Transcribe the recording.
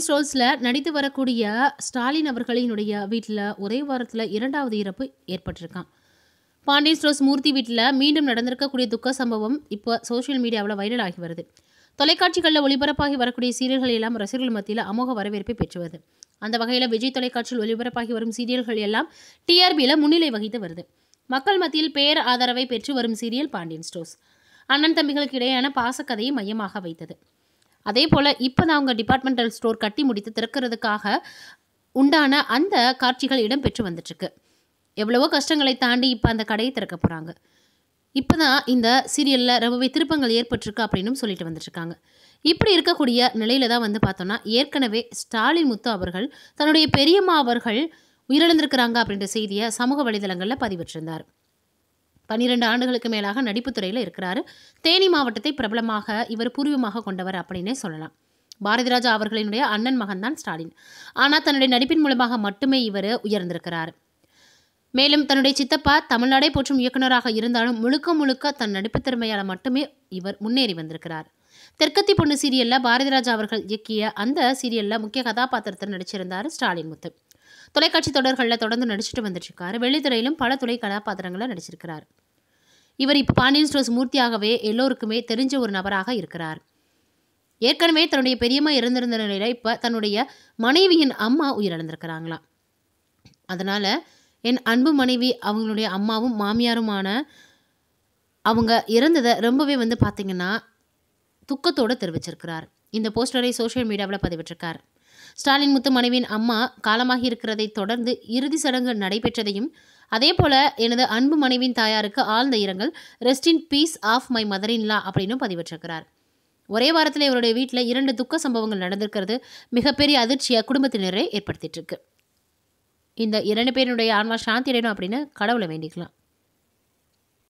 பாண்டியன் ஸ்டோர்ஸில் நடித்து வரக்கூடிய ஸ்டாலின் அவர்களினுடைய வீட்டில் ஒரே வாரத்தில் இரண்டாவது இறப்பு ஏற்பட்டிருக்கான் பாண்டியன் ஸ்டோர்ஸ் மூர்த்தி வீட்டில் மீண்டும் நடந்திருக்கக்கூடிய துக்க சம்பவம் இப்போ சோஷியல் மீடியாவில் வைரல் ஆகி வருது தொலைக்காட்சிகளில் ஒளிபரப்பாகி வரக்கூடிய சீரியல்கள் எல்லாம் ரசிகர்கள் மத்தியில் அமோக வரவேற்பை பெற்று வருது அந்த வகையில் விஜய் தொலைக்காட்சியில் ஒளிபரப்பாகி வரும் சீரியல்கள் எல்லாம் டிஆர்பியில் முன்னிலை வகித்து வருது மக்கள் மத்தியில் பேர் ஆதரவை பெற்று வரும் சீரியல் பாண்டியன் ஸ்டோர்ஸ் அண்ணன் தம்பிகளுக்கு இடையேயான பாசக்கதையை மையமாக வைத்தது அதே போல் இப்போ தான் அவங்க டிபார்ட்மெண்டல் ஸ்டோர் கட்டி முடித்து திறக்கிறதுக்காக உண்டான அந்த காட்சிகள் இடம்பெற்று வந்துட்டுருக்கு எவ்வளவோ கஷ்டங்களை தாண்டி இப்போ அந்த கடையை திறக்க போகிறாங்க இப்போ தான் இந்த சீரியலில் ரொம்பவே திருப்பங்கள் ஏற்பட்டிருக்கு அப்படின்னு சொல்லிட்டு வந்துட்டுருக்காங்க இப்படி இருக்கக்கூடிய நிலையில தான் வந்து பார்த்தோன்னா ஏற்கனவே ஸ்டாலின் முத்து அவர்கள் தன்னுடைய பெரியம்மா அவர்கள் உயிரிழந்திருக்கிறாங்க அப்படின்ற செய்தியை சமூக வலைதளங்களில் பதிவிட்டிருந்தார் பன்னிரெண்டு ஆண்டுகளுக்கு மேலாக நடிப்புத் துறையில் இருக்கிறாரு தேனி மாவட்டத்தை பிரபலமாக இவர் பூர்வீகமாக கொண்டவர் அப்படின்னே சொல்லலாம் பாரதிராஜா அவர்களினுடைய அண்ணன் மகன் தான் ஸ்டாலின் ஆனால் தன்னுடைய நடிப்பின் மூலமாக மட்டுமே இவர் உயர்ந்திருக்கிறார் மேலும் தன்னுடைய சித்தப்பா தமிழ்நாடே போற்றும் இயக்குனராக இருந்தாலும் முழுக்க முழுக்க தன் நடிப்புத் திறமையால் மட்டுமே இவர் முன்னேறி வந்திருக்கிறார் தெற்கத்தி பொண்ணு சீரியலில் பாரதிராஜா அவர்கள் இயக்கிய அந்த சீரியலில் முக்கிய கதாபாத்திரத்தில் நடிச்சிருந்தார் ஸ்டாலின் முத்து தொலைக்காட்சி தொடர்களில் தொடர்ந்து நடிச்சுட்டு வந்துட்டுருக்காரு வெள்ளித்திரையிலும் பல துணை கதாபாத்திரங்களை நடிச்சிருக்கிறார் இவர் இப்போ பாண்டியன் ஸ்டோர்ஸ் மூர்த்தியாகவே எல்லோருக்குமே தெரிஞ்ச ஒரு நபராக இருக்கிறார் ஏற்கனவே தன்னுடைய பெரியம்மா இறந்திருந்த நிலையில் இப்போ தன்னுடைய மனைவியின் அம்மா உயிரிழந்திருக்கிறாங்களாம் அதனால் என் அன்பு மனைவி அவங்களுடைய அம்மாவும் மாமியாருமான அவங்க இறந்ததை ரொம்பவே வந்து பார்த்திங்கன்னா துக்கத்தோடு தெரிவிச்சிருக்கிறார் இந்த போஸ்டரை சோஷியல் மீடியாவில் பதிவிட்டிருக்கார் ஸ்டாலின் முத்து மனைவியின் அம்மா காலமாகி இருக்கிறதை தொடர்ந்து இறுதி சடங்கு நடைபெற்றதையும் அதே போல் எனது அன்பு மனைவியின் தாயாருக்கு ஆழ்ந்த இரங்கல் rest in peace of my mother in law அப்படின்னு பதிவிட்டிருக்கிறார் ஒரே வாரத்தில் இவருடைய வீட்டில் இரண்டு துக்க சம்பவங்கள் நடந்திருக்கிறது மிகப்பெரிய அதிர்ச்சியை குடும்பத்தினரை ஏற்படுத்திட்டு இருக்கு இந்த இரண்டு பேருடைய ஆன்மா சாந்தி அடையணும் அப்படின்னு கடவுளை வேண்டிக்கலாம்